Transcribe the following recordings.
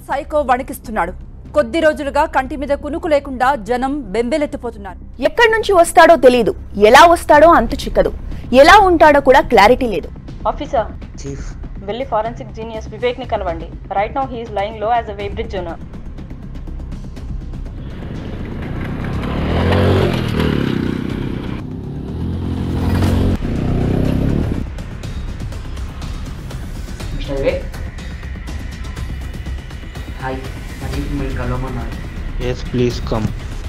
Psycho వణికిస్తున్నాడు కొద్ది రోజులుగా కంటి మీద కునుకు లేకుండా జనం బెంబేలెత్తిపోతున్నారు ఎక్కడి నుంచి వస్తాడో తెలియదు ఎలా వస్తాడో అంతు చిక్కదు ఎలా ఉంటాడో కూడా క్లారిటీ లేదు ఆఫీసర్ చీఫ్ వెళ్ళి ఫారెన్సిక్ జీనియస్ వివేక్ ని కలవండి right now he is lying low as a weighbridge owner mister Vivek hi మా చీఫ్ మీరు కలవమన్నారు Yes, please come.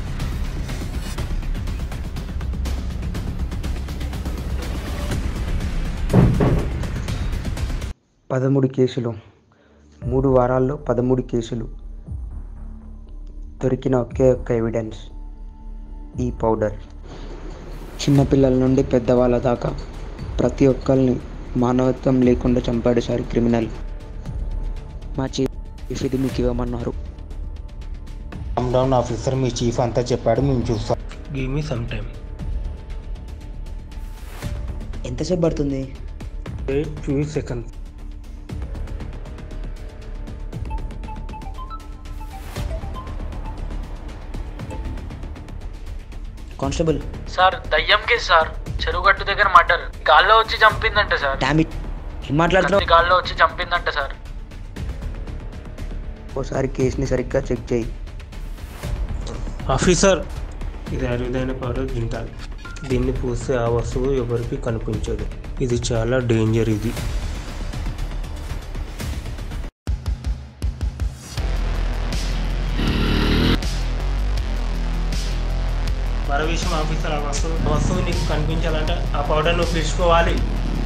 పదమూడు కేసులు మూడు వారాల్లో పదమూడు కేసులు దొరికిన ఒకే ఒక్క ఎవిడెన్స్ ఈ పౌడర్ చిన్నపిల్లల నుండి పెద్దవాళ్ళ దాకా ప్రతి ఒక్కరిని మానవత్వం లేకుండా చంపాడు సార్ క్రిమినల్ మా చీఫ్ ఇది మీకు ఇవ్వమన్నారు Calm down, officer. మీ చీఫ్ అంతా చెప్పాడు మేము చూస్తాం గివ్ మీ సమ్ టైమ్ ఎంతసేపు పడుతుంది eight few seconds constable sir దయ్యం కేసు సార్ చెరువుగట్టు దగ్గర మర్డర్ గాల్లో వచ్చి చంపిందంట సార్ డామిట్ ఏం మాట్లాడుతున్నావు కత్తి గాల్లో వచ్చి చంపిందంట సార్ ఓసారి కేసుని సరిగ్గా చెక్ చేయి ఆఫీసర్ ఇది అరుదైన పౌడర్ జింటాల్ దీన్ని పూస్తే ఆ వస్తువు ఎవరికి కనిపించదు ఇది చాలా డేంజర్ ఇది మరో విషయం ఆఫీసర్ ఆ వస్తువు ఆ వస్తువు నీకు కనిపించాలంటే ఆ పౌడర్ నువ్వు తీసుకోవాలి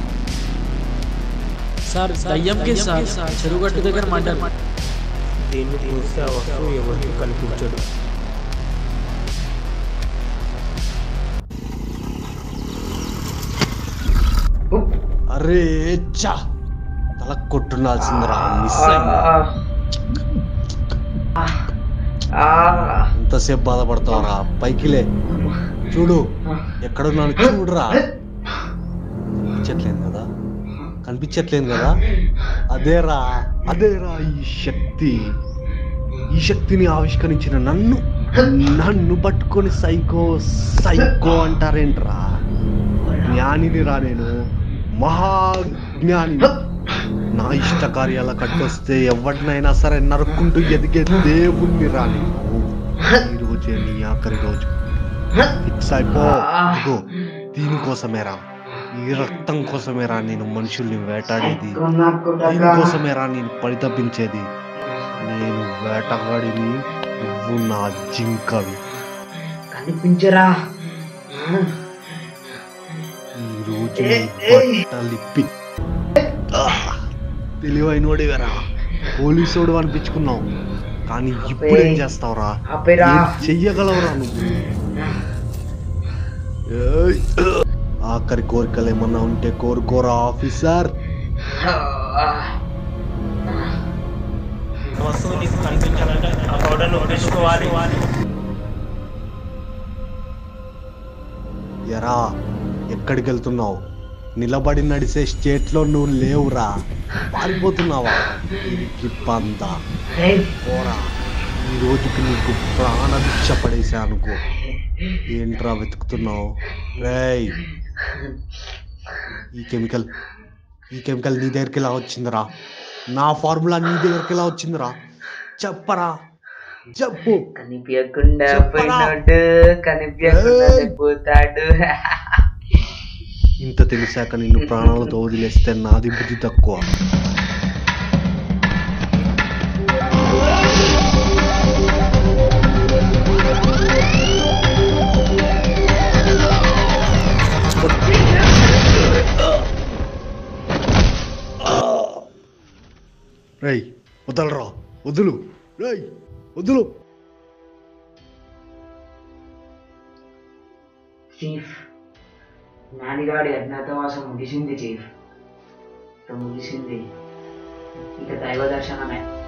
సార్ దయ్యం కేసు సార్ చెరువుగట్టు దగ్గర మర్డర్ దీన్ని పూస్తే ఆ వస్తువు ఎవరికి కనిపించదు అరే చా తల కొట్టుండాల్సిందిరా మిస్ అయింది ఎంతసేపు బాధపడతావురా పైకిలే చూడు ఎక్కడున్నాను చూడురా కనిపించట్లేదు కదా కనిపించట్లేదు కదా అదేరా అదేరా ఈ శక్తి ఈ శక్తిని ఆవిష్కరించిన నన్ను నన్ను పట్టుకొని సైకో సైకో అంటారేంట్రా జ్ఞానిని రా నేను మహాజ్ఞాని నా ఇష్ట కార్యాల కట్టొస్తే ఎవరినైనా సరే నరుక్కుంటూ ఎదిగే దేవుణ్ణి రా నేను ఈ రోజే నీ ఆఖరి రోజు ఫిక్స్ అయిపో ఇదిగో దీనికోసమేరా ఈ రక్తం కోసమేరా నేను మనుషుల్ని వేటాడేది దీనికోసమేరా నేను పరితపించేది నేను వేటగాడిని నువ్వు నా జింకవి కనిపించరా ఈ రోజు నీ బట్టలిప్పి తెలివైనోడివరా పోలీసోడు అనిపించుకున్నావు కానీ ఇప్పుడు ఏం చేస్తావురా ఆపేరా. ఏం చెయ్యగలవురా నువ్వు ఏయ్! ఆఖరి కోరికలు ఏమన్నా ఉంటే కోరుకోరా ఆఫీసర్ ఆ వస్తువు నీకు కనిపించాలంటే ఆ పౌడర్ నువ్వు తీసుకోవాలి ఎరా ఎక్కడికి వెళ్తున్నావు నిలబడి నడిసే స్టేట్లో నువ్వు లేవురా పారిపోతున్నావా పంతా పోరా ఈ రోజుకి నీకు ప్రాణభిక్ష పడేసా అనుకో ఏంట్రా వెతుకుతున్నావు రేయ్ ఈ కెమికల్ ఈ కెమికల్ నీ దగ్గరికి ఎలా వచ్చిందిరా నా ఫార్ములా నీ దగ్గరికి ఎలా వచ్చిందిరా చెప్పరా చెప్పు కనిపించకుండా చెప్పరా. పోయినాడు కనిపించకుండా ఏయ్. పోతాడు ఇంత తెలిసాక నిన్ను ప్రాణాలతో వదిలేస్తే నాది బుద్ధి తక్కువ రేయ్ వదలరా వదులు రేయ్ వదులు చీఫ్ నానిగాడి అజ్ఞాతవాసం ముగిసింది చీఫ్ ఇక ముగిసింది ఇక దైవ దర్శనమే